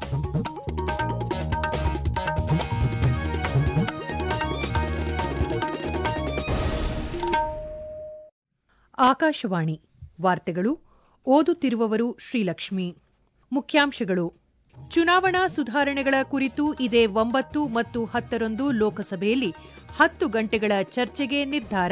ಆಕಾಶವಾಣಿ ವಾರ್ತೆಗಳು ಓದುತ್ತಿರುವವರು ಶ್ರೀಲಕ್ಷ್ಮಿ ಮುಖ್ಯಾಂಶಗಳು ಚುನಾವಣಾ ಸುಧಾರಣೆಗಳ ಕುರಿತು ಇದೇ ಒಂಬತ್ತು ಮತ್ತು ಹತ್ತರಂದು ಲೋಕಸಭೆಯಲ್ಲಿ ಹತ್ತು ಗಂಟೆಗಳ ಚರ್ಚೆಗೆ ನಿರ್ಧಾರ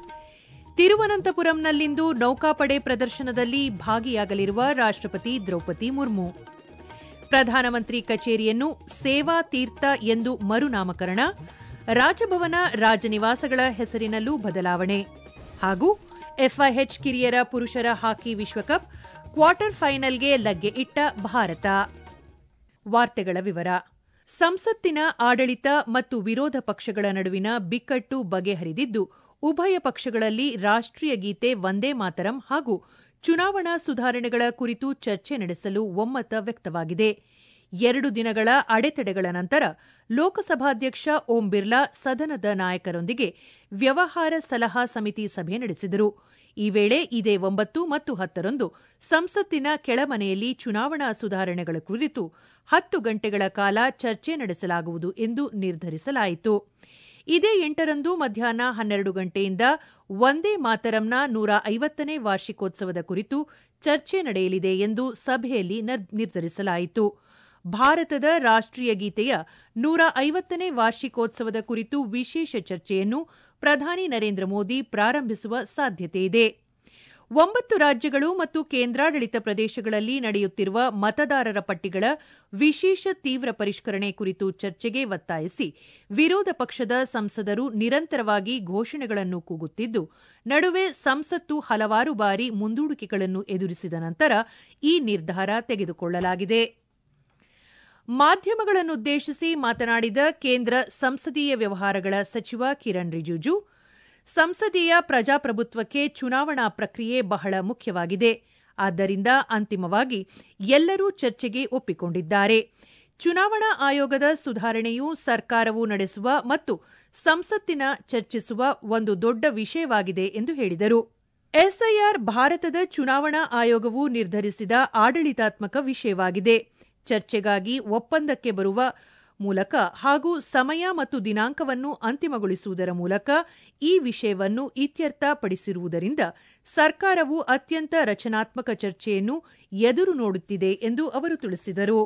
ತಿರುವನಂತಪುರಂನಲ್ಲಿಂದು ನೌಕಾಪಡೆ ಪ್ರದರ್ಶನದಲ್ಲಿ ಭಾಗಿಯಾಗಲಿರುವ ರಾಷ್ಟಪತಿ ದ್ರೌಪದಿ ಮುರ್ಮು ಪ್ರಧಾನಮಂತ್ರಿ ಕಚೇರಿಯನ್ನು ಸೇವಾ ತೀರ್ಥ ಎಂದು ಮರುನಾಮಕರಣ ರಾಜಭವನ ರಾಜನಿವಾಸಗಳ ಹೆಸರಿನಲ್ಲೂ ಬದಲಾವಣೆ ಹಾಗೂ ಎಫ್ಐಎಚ್ ಕಿರಿಯರ ಪುರುಷರ ಹಾಕಿ ವಿಶ್ವಕಪ್ ಕ್ವಾರ್ಟರ್ ಫೈನಲ್ಗೆ ಲಗ್ಗೆ ಇಟ್ಟ ಭಾರತ ವಾರ್ತೆಗಳ ವಿವರ ಸಂಸತ್ತಿನ ಆಡಳಿತ ಮತ್ತು ವಿರೋಧ ಪಕ್ಷಗಳ ನಡುವಿನ ಬಿಕ್ಕಟ್ಟು ಬಗೆಹರಿದಿದ್ದು ಉಭಯ ಪಕ್ಷಗಳಲ್ಲಿ ರಾಷ್ಟೀಯ ಗೀತೆ ವಂದೇ ಮಾತರಂ ಹಾಗೂ ಚುನಾವಣಾ ಸುಧಾರಣೆಗಳ ಕುರಿತು ಚರ್ಚೆ ನಡೆಸಲು ಒಮ್ಮತ ವ್ಯಕ್ತವಾಗಿದೆ ಎರಡು ದಿನಗಳ ಅಡೆತಡೆಗಳ ನಂತರ ಲೋಕಸಭಾಧ್ಯಕ್ಷ ಓಂ ಬಿರ್ಲಾ ಸದನದ ನಾಯಕರೊಂದಿಗೆ ವ್ಯವಹಾರ ಸಲಹಾ ಸಮಿತಿ ಸಭೆ ನಡೆಸಿದರು ಈ ವೇಳೆ ಇದೇ ಒಂಬತ್ತು ಮತ್ತು ಹತ್ತರಂದು ಸಂಸತ್ತಿನ ಕೆಳಮನೆಯಲ್ಲಿ ಚುನಾವಣಾ ಸುಧಾರಣೆಗಳ ಕುರಿತು ಹತ್ತು ಗಂಟೆಗಳ ಕಾಲ ಚರ್ಚೆ ನಡೆಸಲಾಗುವುದು ಎಂದು ನಿರ್ಧರಿಸಲಾಯಿತು ಇದೇ ಎಂಟರಂದು ಮಧ್ಯಾಹ್ನ ಹನ್ನೆರಡು ಗಂಟೆಯಿಂದ ವಂದೇ ಮಾತರಂನ ನೂರ ಐವತ್ತನೇ ವಾರ್ಷಿಕೋತ್ಸವದ ಕುರಿತು ಚರ್ಚೆ ನಡೆಯಲಿದೆ ಎಂದು ಸಭೆಯಲ್ಲಿ ನಿರ್ಧರಿಸಲಾಯಿತು ಭಾರತದ ರಾಷ್ಟೀಯ ಗೀತೆಯ ನೂರ ಐವತ್ತನೇ ವಾರ್ಷಿಕೋತ್ಸವದ ಕುರಿತು ವಿಶೇಷ ಚರ್ಚೆಯನ್ನು ಪ್ರಧಾನಿ ನರೇಂದ್ರ ಮೋದಿ ಪ್ರಾರಂಭಿಸುವ ಸಾಧ್ಯತೆಯಿದೆ ಒಂಬತ್ತು ರಾಜ್ಯಗಳು ಮತ್ತು ಕೇಂದ್ರಾಡಳಿತ ಪ್ರದೇಶಗಳಲ್ಲಿ ನಡೆಯುತ್ತಿರುವ ಮತದಾರರ ಪಟ್ಟಿಗಳ ವಿಶೇಷ ತೀವ್ರ ಪರಿಷ್ಕರಣೆ ಕುರಿತು ಚರ್ಚೆಗೆ ಒತ್ತಾಯಿಸಿ ವಿರೋಧ ಪಕ್ಷದ ಸಂಸದರು ನಿರಂತರವಾಗಿ ಘೋಷಣೆಗಳನ್ನು ಕೂಗುತ್ತಿದ್ದು ನಡುವೆ ಸಂಸತ್ತು ಹಲವಾರು ಬಾರಿ ಮುಂದೂಡಿಕೆಗಳನ್ನು ಎದುರಿಸಿದ ನಂತರ ಈ ನಿರ್ಧಾರ ತೆಗೆದುಕೊಳ್ಳಲಾಗಿದೆ ಮಾಧ್ಯಮಗಳನ್ನುದ್ದೇಶಿಸಿ ಮಾತನಾಡಿದ ಕೇಂದ್ರ ಸಂಸದೀಯ ವ್ಯವಹಾರಗಳ ಸಚಿವ ಕಿರಣ್ ರಿಜಿಜು ಸಂಸದೀಯ ಪ್ರಜಾಪ್ರಭುತ್ವಕ್ಕೆ ಚುನಾವಣಾ ಪ್ರಕ್ರಿಯೆ ಬಹಳ ಮುಖ್ಯವಾಗಿದೆ ಆದ್ದರಿಂದ ಅಂತಿಮವಾಗಿ ಎಲ್ಲರೂ ಚರ್ಚೆಗೆ ಒಪ್ಪಿಕೊಂಡಿದ್ದಾರೆ ಚುನಾವಣಾ ಆಯೋಗದ ಸುಧಾರಣೆಯು ಸರ್ಕಾರವು ನಡೆಸುವ ಮತ್ತು ಸಂಸತ್ತಿನ ಚರ್ಚಿಸುವ ಒಂದು ದೊಡ್ಡ ವಿಷಯವಾಗಿದೆ ಎಂದು ಹೇಳಿದರು ಎಸ್ಐಆರ್ ಭಾರತದ ಚುನಾವಣಾ ಆಯೋಗವು ನಿರ್ಧರಿಸಿದ ಆಡಳಿತಾತ್ಮಕ ವಿಷಯವಾಗಿದೆ ಚರ್ಚೆಗಾಗಿ ಒಪ್ಪಂದಕ್ಕೆ ಬರುವ ಮೂಲಕ ಹಾಗೂ ಸಮಯ ಮತ್ತು ದಿನಾಂಕವನ್ನು ಅಂತಿಮಗೊಳಿಸುವುದರ ಮೂಲಕ ಈ ವಿಷಯವನ್ನು ಇತ್ಯರ್ಥಪಡಿಸಿರುವುದರಿಂದ ಸರ್ಕಾರವು ಅತ್ಯಂತ ರಚನಾತ್ಮಕ ಚರ್ಚೆಯನ್ನು ಎದುರು ನೋಡುತ್ತಿದೆ ಎಂದು ಅವರು ತಿಳಿಸಿದರು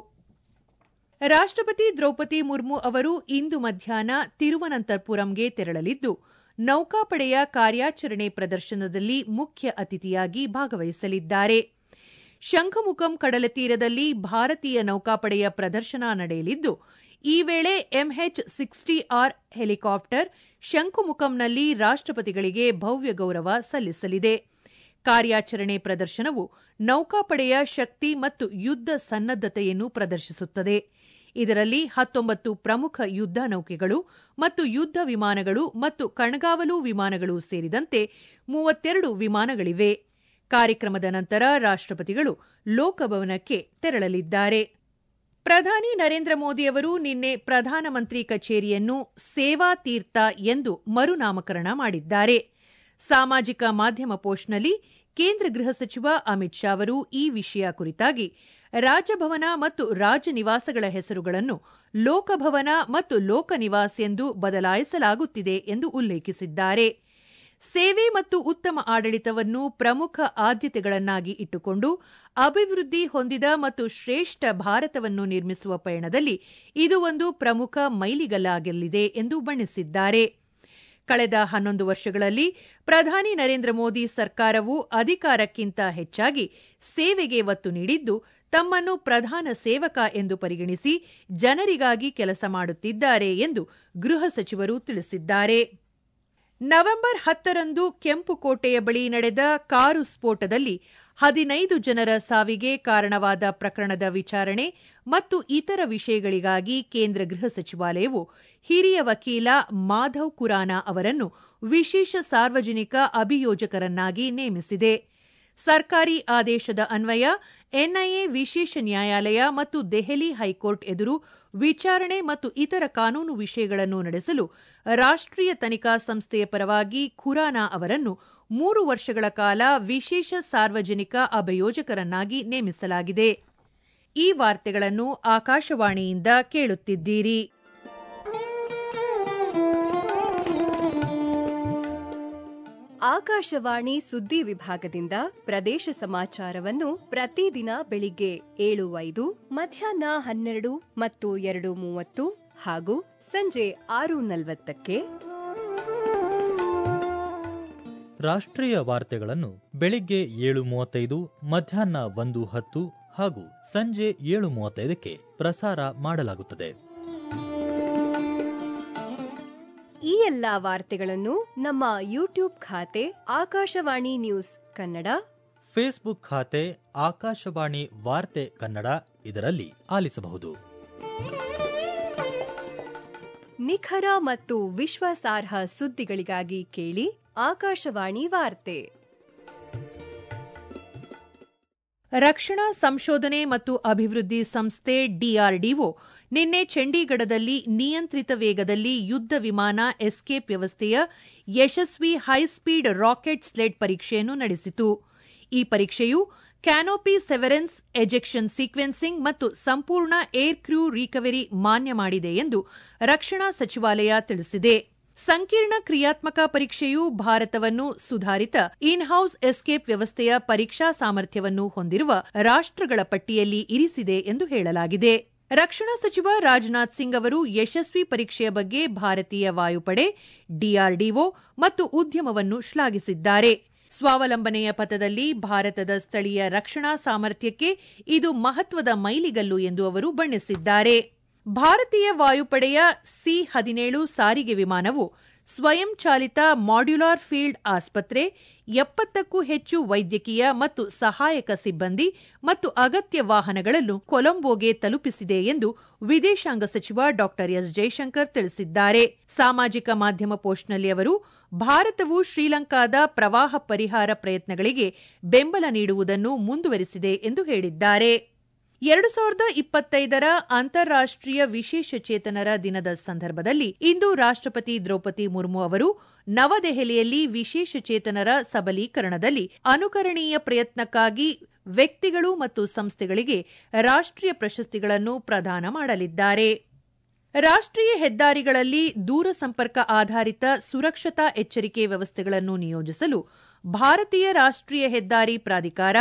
ರಾಷ್ಟಪತಿ ದ್ರೌಪದಿ ಮುರ್ಮು ಅವರು ಇಂದು ಮಧ್ಯಾಹ್ನ ತಿರುವನಂತಪುರಂಗೆ ತೆರಳಲಿದ್ದು ನೌಕಾಪಡೆಯ ಕಾರ್ಯಾಚರಣೆ ಪ್ರದರ್ಶನದಲ್ಲಿ ಮುಖ್ಯ ಅತಿಥಿಯಾಗಿ ಭಾಗವಹಿಸಲಿದ್ದಾರೆ ಶಂಖಮುಖಂ ಕಡಲತೀರದಲ್ಲಿ ಭಾರತೀಯ ನೌಕಾಪಡೆಯ ಪ್ರದರ್ಶನ ನಡೆಯಲಿದ್ದು ಈ ವೇಳೆ ಎಂಎಚ್ ಸಿಕ್ಸ್ಟಿ ಆರ್ ಹೆಲಿಕಾಪ್ಟರ್ ಶಂಖುಮುಖಂನಲ್ಲಿ ರಾಷ್ಟಪತಿಗಳಿಗೆ ಭವ್ಯ ಗೌರವ ಸಲ್ಲಿಸಲಿದೆ ಕಾರ್ಯಾಚರಣೆ ಪ್ರದರ್ಶನವು ನೌಕಾಪಡೆಯ ಶಕ್ತಿ ಮತ್ತು ಯುದ್ದ ಸನ್ನದ್ದತೆಯನ್ನು ಪ್ರದರ್ಶಿಸುತ್ತದೆ ಇದರಲ್ಲಿ ಹತ್ತೊಂಬತ್ತು ಪ್ರಮುಖ ಯುದ್ದ ನೌಕೆಗಳು ಮತ್ತು ಯುದ್ದ ವಿಮಾನಗಳು ಮತ್ತು ಕಣ್ಗಾವಲು ವಿಮಾನಗಳು ಸೇರಿದಂತೆ ಮೂವತ್ತೆರಡು ವಿಮಾನಗಳಿವೆ ಕಾರ್ಯಕ್ರಮದ ನಂತರ ರಾಷ್ಟಪತಿಗಳು ಲೋಕಭವನಕ್ಕೆ ತೆರಳಲಿದ್ದಾರೆ ಪ್ರಧಾನಿ ನರೇಂದ್ರ ಮೋದಿ ಅವರು ನಿನ್ನೆ ಪ್ರಧಾನಮಂತ್ರಿ ಕಚೇರಿಯನ್ನು ಸೇವಾ ತೀರ್ಥ ಎಂದು ಮರುನಾಮಕರಣ ಮಾಡಿದ್ದಾರೆ ಸಾಮಾಜಿಕ ಮಾಧ್ಯಮ ಪೋಸ್ಟ್ನಲ್ಲಿ ಕೇಂದ್ರ ಗೃಹ ಸಚಿವ ಅಮಿತ್ ಶಾ ಅವರು ಈ ವಿಷಯ ಕುರಿತಾಗಿ ರಾಜಭವನ ಮತ್ತು ರಾಜನಿವಾಸಗಳ ಹೆಸರುಗಳನ್ನು ಲೋಕಭವನ ಮತ್ತು ಲೋಕನಿವಾಸ್ ಎಂದು ಬದಲಾಯಿಸಲಾಗುತ್ತಿದೆ ಎಂದು ಉಲ್ಲೇಖಿಸಿದ್ದಾರೆ ಸೇವೆ ಮತ್ತು ಉತ್ತಮ ಆಡಳಿತವನ್ನು ಪ್ರಮುಖ ಆದ್ಯತೆಗಳನ್ನಾಗಿ ಇಟ್ಟುಕೊಂಡು ಅಭಿವೃದ್ಧಿ ಹೊಂದಿದ ಮತ್ತು ಶ್ರೇಷ್ಠ ಭಾರತವನ್ನು ನಿರ್ಮಿಸುವ ಪಯಣದಲ್ಲಿ ಇದು ಒಂದು ಪ್ರಮುಖ ಮೈಲಿಗಲ್ಲಾಗಲಿದೆ ಎಂದು ಬಣ್ಣಿಸಿದ್ದಾರೆ ಕಳೆದ ಹನ್ನೊಂದು ವರ್ಷಗಳಲ್ಲಿ ಪ್ರಧಾನಿ ನರೇಂದ್ರ ಮೋದಿ ಸರ್ಕಾರವು ಅಧಿಕಾರಕ್ಕಿಂತ ಹೆಚ್ಚಾಗಿ ಸೇವೆಗೆ ಒತ್ತು ನೀಡಿದ್ದು ತಮ್ಮನ್ನು ಪ್ರಧಾನ ಸೇವಕ ಎಂದು ಪರಿಗಣಿಸಿ ಜನರಿಗಾಗಿ ಕೆಲಸ ಮಾಡುತ್ತಿದ್ದಾರೆ ಎಂದು ಗೃಹ ಸಚಿವರು ತಿಳಿಸಿದ್ದಾರೆ ನವೆಂಬರ್ ಹತ್ತರಂದು ಕೆಂಪುಕೋಟೆಯ ಬಳಿ ನಡೆದ ಕಾರು ಸ್ಫೋಟದಲ್ಲಿ ಹದಿನೈದು ಜನರ ಸಾವಿಗೆ ಕಾರಣವಾದ ಪ್ರಕರಣದ ವಿಚಾರಣೆ ಮತ್ತು ಇತರ ವಿಷಯಗಳಿಗಾಗಿ ಕೇಂದ್ರ ಗೃಹ ಸಚಿವಾಲಯವು ಹಿರಿಯ ವಕೀಲ ಮಾಧವ್ ಕುರಾನಾ ಅವರನ್ನು ವಿಶೇಷ ಸಾರ್ವಜನಿಕ ಅಭಿಯೋಜಕರನ್ನಾಗಿ ನೇಮಿಸಿದೆ ಸರ್ಕಾರಿ ಆದೇಶದ ಅನ್ವಯ ಎನ್ಐಎ ವಿಶೇಷ ನ್ಯಾಯಾಲಯ ಮತ್ತು ದೆಹಲಿ ಹೈಕೋರ್ಟ್ ಎದುರು ವಿಚಾರಣೆ ಮತ್ತು ಇತರ ಕಾನೂನು ವಿಷಯಗಳನ್ನು ನಡೆಸಲು ರಾಷ್ಟೀಯ ತನಿಖಾ ಸಂಸ್ಥೆಯ ಪರವಾಗಿ ಖುರಾನಾ ಅವರನ್ನು ಮೂರು ವರ್ಷಗಳ ಕಾಲ ವಿಶೇಷ ಸಾರ್ವಜನಿಕ ಅಭಿಯೋಜಕರನ್ನಾಗಿ ನೇಮಿಸಲಾಗಿದೆ ಈ ವಾರ್ತೆಗಳನ್ನು ಆಕಾಶವಾಣಿಯಿಂದ ಕೇಳುತ್ತಿದ್ದೀರಿ ಆಕಾಶವಾಣಿ ಸುದ್ದಿ ವಿಭಾಗದಿಂದ ಪ್ರದೇಶ ಸಮಾಚಾರವನ್ನು ಪ್ರತಿದಿನ ಬೆಳಿಗ್ಗೆ ಏಳು ಐದು ಮಧ್ಯಾಹ್ನ ಹನ್ನೆರಡು ಮತ್ತು ಎರಡು ಮೂವತ್ತು ಹಾಗೂ ಸಂಜೆ ಆರು ನಲವತ್ತಕ್ಕೆ ರಾಷ್ಟ್ರೀಯ ವಾರ್ತೆಗಳನ್ನು ಬೆಳಿಗ್ಗೆ ಏಳು ಮೂವತ್ತೈದು ಮಧ್ಯಾಹ್ನ ಒಂದು ಹತ್ತು ಹಾಗೂ ಸಂಜೆ ಏಳು ಮೂವತ್ತೈದಕ್ಕೆ ಪ್ರಸಾರ ಮಾಡಲಾಗುತ್ತದೆ ಈ ಎಲ್ಲಾ ವಾರ್ತೆಗಳನ್ನು ನಮ್ಮ ಯೂಟ್ಯೂಬ್ ಖಾತೆ ಆಕಾಶವಾಣಿ ನ್ಯೂಸ್ ಕನ್ನಡ ಫೇಸ್ಬುಕ್ ಖಾತೆ ಆಕಾಶವಾಣಿ ವಾರ್ತೆ ಕನ್ನಡ ಇದರಲ್ಲಿ ಆಲಿಸಬಹುದು ನಿಖರ ಮತ್ತು ವಿಶ್ವಾಸಾರ್ಹ ಸುದ್ದಿಗಳಿಗಾಗಿ ಕೇಳಿ ಆಕಾಶವಾಣಿ ವಾರ್ತೆ ರಕ್ಷಣಾ ಸಂಶೋಧನೆ ಮತ್ತು ಅಭಿವೃದ್ಧಿ ಸಂಸ್ಥೆ ಡಿಆರ್ಡಿಒ ನಿನ್ನೆ ಚಂಡೀಗಢದಲ್ಲಿ ನಿಯಂತ್ರಿತ ವೇಗದಲ್ಲಿ ಯುದ್ಧ ವಿಮಾನ ಎಸ್ಕೇಪ್ ವ್ಯವಸ್ಥೆಯ ಯಶಸ್ವಿ ಹೈಸ್ಪೀಡ್ ರಾಕೆಟ್ ಸ್ಲೆಡ್ ಪರೀಕ್ಷೆಯನ್ನು ನಡೆಸಿತು ಈ ಪರೀಕ್ಷೆಯು ಕ್ಯಾನೋಪಿ ಸೆವೆರೆನ್ಸ್ ಎಜೆಕ್ಷನ್ ಸೀಕ್ವೆನ್ಸಿಂಗ್ ಮತ್ತು ಸಂಪೂರ್ಣ ಏರ್ ಕ್ರೂ ರಿಕವರಿ ಮಾನ್ಯ ಮಾಡಿದೆ ಎಂದು ರಕ್ಷಣಾ ಸಚಿವಾಲಯ ತಿಳಿಸಿದೆ ಸಂಕೀರ್ಣ ಕ್ರಿಯಾತ್ಮಕ ಪರೀಕ್ಷೆಯು ಭಾರತವನ್ನು ಸುಧಾರಿತ ಇನ್ಹೌಸ್ ಎಸ್ಕೇಪ್ ವ್ಯವಸ್ಥೆಯ ಪರೀಕ್ಷಾ ಸಾಮರ್ಥ್ಯವನ್ನು ಹೊಂದಿರುವ ರಾಷ್ಟ್ರಗಳ ಪಟ್ಟಿಯಲ್ಲಿ ಇರಿಸಿದೆ ಎಂದು ಹೇಳಲಾಗಿದೆ ರಕ್ಷಣಾ ಸಚಿವ ರಾಜನಾಥ್ ಸಿಂಗ್ ಅವರು ಯಶಸ್ವಿ ಪರೀಕ್ಷೆಯ ಬಗ್ಗೆ ಭಾರತೀಯ ವಾಯುಪಡೆ ಡಿಆರ್ಡಿಒ ಮತ್ತು ಉದ್ಯಮವನ್ನು ಶ್ಲಾಘಿಸಿದ್ದಾರೆ ಸ್ವಾವಲಂಬನೆಯ ಪಥದಲ್ಲಿ ಭಾರತದ ಸ್ಥಳೀಯ ರಕ್ಷಣಾ ಸಾಮರ್ಥ್ಯಕ್ಕೆ ಇದು ಮಹತ್ವದ ಮೈಲಿಗಲ್ಲು ಎಂದು ಅವರು ಬಣ್ಣಿಸಿದ್ದಾರೆ ಭಾರತೀಯ ವಾಯುಪಡೆಯ ಸಿ ಹದಿನೇಳು ಸಾರಿಗೆ ವಿಮಾನವು ಸ್ವಯಂಚಾಲಿತ ಮಾಡ್ಯುಲಾರ್ ಫೀಲ್ಡ್ ಆಸ್ಪತ್ರೆ ಎಪ್ಪತ್ತಕ್ಕೂ ಹೆಚ್ಚು ವೈದ್ಯಕೀಯ ಮತ್ತು ಸಹಾಯಕ ಸಿಬ್ಬಂದಿ ಮತ್ತು ಅಗತ್ಯ ವಾಹನಗಳನ್ನು ಕೊಲಂಬೋಗೆ ತಲುಪಿಸಿದೆ ಎಂದು ವಿದೇಶಾಂಗ ಸಚಿವ ಡಾ ಎಸ್ ಜೈಶಂಕರ್ ತಿಳಿಸಿದ್ದಾರೆ ಸಾಮಾಜಿಕ ಮಾಧ್ಯಮ ಪೋಸ್ಟ್ನಲ್ಲಿ ಅವರು ಭಾರತವು ಶ್ರೀಲಂಕಾದ ಪ್ರವಾಹ ಪರಿಹಾರ ಪ್ರಯತ್ನಗಳಿಗೆ ಬೆಂಬಲ ನೀಡುವುದನ್ನು ಮುಂದುವರೆಸಿದೆ ಎಂದು ಹೇಳಿದ್ದಾರೆ ಎರಡು ಸಾವಿರದ ಇಪ್ಪತ್ತೈದರ ಅಂತಾರಾಷ್ಟೀಯ ವಿಶೇಷಚೇತನರ ದಿನದ ಸಂದರ್ಭದಲ್ಲಿ ಇಂದು ರಾಷ್ಟ್ರಪತಿ ದ್ರೌಪದಿ ಮುರ್ಮು ಅವರು ನವದೆಹಲಿಯಲ್ಲಿ ವಿಶೇಷಚೇತನರ ಸಬಲೀಕರಣದಲ್ಲಿ ಅನುಕರಣೀಯ ಪ್ರಯತ್ನಕ್ಕಾಗಿ ವ್ಯಕ್ತಿಗಳು ಮತ್ತು ಸಂಸ್ಥೆಗಳಿಗೆ ರಾಷ್ಟ್ರೀಯ ಪ್ರಶಸ್ತಿಗಳನ್ನು ಪ್ರದಾನ ಮಾಡಲಿದ್ದಾರೆ ರಾಷ್ಟ್ರೀಯ ಹೆದ್ದಾರಿಗಳಲ್ಲಿ ದೂರಸಂಪರ್ಕ ಆಧಾರಿತ ಸುರಕ್ಷತಾ ಎಚ್ಚರಿಕೆ ವ್ಯವಸ್ಥೆಗಳನ್ನು ನಿಯೋಜಿಸಲು ಭಾರತೀಯ ರಾಷ್ಟ್ರೀಯ ಹೆದ್ದಾರಿ ಪ್ರಾಧಿಕಾರ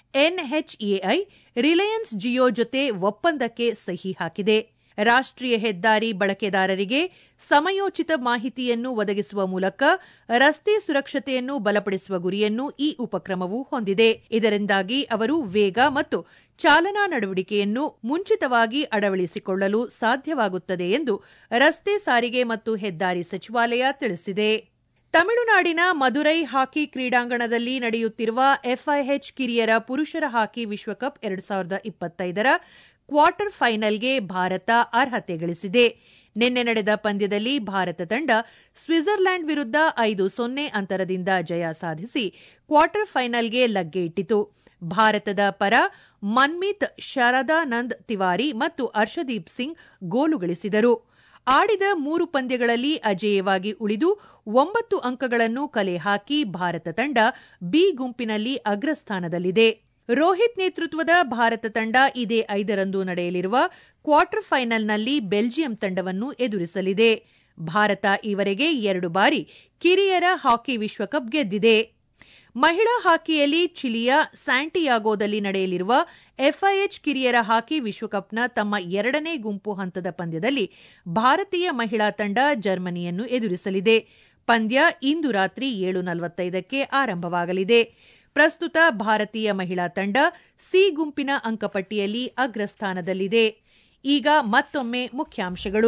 ಎನ್ಎಚ್ಎಐ ರಿಲಯನ್ಸ್ ಜಿಯೋ ಜೊತೆ ಒಪ್ಪಂದಕ್ಕೆ ಸಹಿ ಹಾಕಿದೆ ರಾಷ್ಟ್ರೀಯ ಹೆದ್ದಾರಿ ಬಳಕೆದಾರರಿಗೆ ಸಮಯೋಚಿತ ಮಾಹಿತಿಯನ್ನು ಒದಗಿಸುವ ಮೂಲಕ ರಸ್ತೆ ಸುರಕ್ಷತೆಯನ್ನು ಬಲಪಡಿಸುವ ಗುರಿಯನ್ನು ಈ ಉಪಕ್ರಮವು ಹೊಂದಿದೆ ಇದರಿಂದಾಗಿ ಅವರು ವೇಗ ಮತ್ತು ಚಾಲನಾ ನಡವಳಿಕೆಯನ್ನು ಮುಂಚಿತವಾಗಿ ಅಳವಡಿಸಿಕೊಳ್ಳಲು ಸಾಧ್ಯವಾಗುತ್ತದೆ ಎಂದು ರಸ್ತೆ ಸಾರಿಗೆ ಮತ್ತು ಹೆದ್ದಾರಿ ಸಚಿವಾಲಯ ತಿಳಿಸಿದೆ ತಮಿಳುನಾಡಿನ ಮದುರೈ ಹಾಕಿ ಕ್ರೀಡಾಂಗಣದಲ್ಲಿ ನಡೆಯುತ್ತಿರುವ ಎಫ್ಐಎಚ್ ಕಿರಿಯರ ಪುರುಷರ ಹಾಕಿ ವಿಶ್ವಕಪ್ ಎರಡು ಸಾವಿರದ ಇಪ್ಪತ್ತೈದರ ಕ್ವಾರ್ಟರ್ ಫೈನಲ್ಗೆ ಭಾರತ ಅರ್ಹತೆ ಗಳಿಸಿದೆ ನಿನ್ನೆ ನಡೆದ ಪಂದ್ಯದಲ್ಲಿ ಭಾರತ ತಂಡ ಸ್ವಿಟ್ಜರ್ಲ್ಯಾಂಡ್ ವಿರುದ್ಧ ಐದು ಸೊನ್ನೆ ಅಂತರದಿಂದ ಜಯ ಸಾಧಿಸಿ ಕ್ವಾರ್ಟರ್ ಫೈನಲ್ಗೆ ಲಗ್ಗೆ ಇಟ್ಟಿತು ಭಾರತದ ಪರ ಮನ್ಮಿತ್ ಶರದಾನಂದ್ ತಿವಾರಿ ಮತ್ತು ಹರ್ಷದೀಪ್ ಸಿಂಗ್ ಗೋಲು ಗಳಿಸಿದರು ಆಡಿದ ಮೂರು ಪಂದ್ಯಗಳಲ್ಲಿ ಅಜೇಯವಾಗಿ ಉಳಿದು ಒಂಬತ್ತು ಅಂಕಗಳನ್ನು ಕಲೆ ಹಾಕಿ ಭಾರತ ತಂಡ ಬಿ ಗುಂಪಿನಲ್ಲಿ ಅಗ್ರಸ್ಥಾನದಲ್ಲಿದೆ ರೋಹಿತ್ ನೇತೃತ್ವದ ಭಾರತ ತಂಡ ಇದೇ ಐದರಂದು ನಡೆಯಲಿರುವ ಕ್ವಾರ್ಟರ್ ಫೈನಲ್ನಲ್ಲಿ ಬೆಲ್ಜಿಯಂ ತಂಡವನ್ನು ಎದುರಿಸಲಿದೆ ಭಾರತ ಈವರೆಗೆ ಎರಡು ಬಾರಿ ಕಿರಿಯರ ಹಾಕಿ ವಿಶ್ವಕಪ್ ಗೆದ್ದಿದೆ ಮಹಿಳಾ ಹಾಕಿಯಲ್ಲಿ ಚಿಲಿಯ ಸ್ಯಾಂಟಿಯಾಗೋದಲ್ಲಿ ನಡೆಯಲಿರುವ ಎಫ್ಐಎಚ್ ಕಿರಿಯರ ಹಾಕಿ ವಿಶ್ವಕಪ್ನ ತಮ್ಮ ಎರಡನೇ ಗುಂಪು ಹಂತದ ಪಂದ್ಯದಲ್ಲಿ ಭಾರತೀಯ ಮಹಿಳಾ ತಂಡ ಜರ್ಮನಿಯನ್ನು ಎದುರಿಸಲಿದೆ ಪಂದ್ಯ ಇಂದು ರಾತ್ರಿ ಏಳು ನಲವತ್ತೈದಕ್ಕೆ ಆರಂಭವಾಗಲಿದೆ ಪ್ರಸ್ತುತ ಭಾರತೀಯ ಮಹಿಳಾ ತಂಡ ಸಿ ಗುಂಪಿನ ಅಂಕಪಟ್ಟಿಯಲ್ಲಿ ಅಗ್ರಸ್ಥಾನದಲ್ಲಿದೆ ಈಗ ಮತ್ತೊಮ್ಮೆ ಮುಖ್ಯಾಂಶಗಳು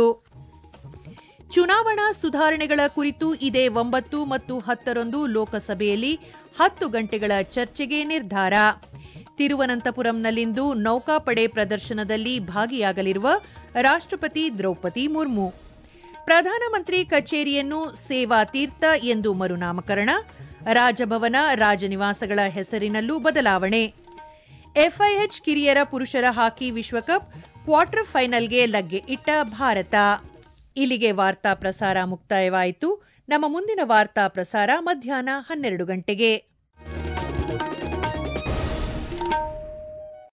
ಚುನಾವಣಾ ಸುಧಾರಣೆಗಳ ಕುರಿತು ಇದೇ ಒಂಬತ್ತು ಮತ್ತು ಹತ್ತರಂದು ಲೋಕಸಭೆಯಲ್ಲಿ ಹತ್ತು ಗಂಟೆಗಳ ಚರ್ಚೆಗೆ ನಿರ್ಧಾರ ತಿರುವನಂತಪುರಂನಲ್ಲಿಂದು ನೌಕಾಪಡೆ ಪ್ರದರ್ಶನದಲ್ಲಿ ಭಾಗಿಯಾಗಲಿರುವ ರಾಷ್ಟ್ರಪತಿ ದ್ರೌಪದಿ ಮುರ್ಮು ಪ್ರಧಾನಮಂತ್ರಿ ಕಚೇರಿಯನ್ನು ಸೇವಾ ತೀರ್ಥ ಎಂದು ಮರುನಾಮಕರಣ ರಾಜಭವನ ರಾಜನಿವಾಸಗಳ ಹೆಸರಿನಲ್ಲೂ ಬದಲಾವಣೆ ಎಫ್ಐಎಚ್ ಕಿರಿಯರ ಪುರುಷರ ಹಾಕಿ ವಿಶ್ವಕಪ್ ಕ್ವಾರ್ಟರ್ ಫೈನಲ್ಗೆ ಲಗ್ಗೆ ಇಟ್ಟ ಭಾರತ ಇಲ್ಲಿಗೆ ವಾರ್ತಾ ಪ್ರಸಾರ ಮುಕ್ತಾಯವಾಯಿತು ನಮ್ಮ ಮುಂದಿನ ವಾರ್ತಾ ಪ್ರಸಾರ ಮಧ್ಯಾಹ್ನ ಹನ್ನೆರಡು ಗಂಟೆಗೆ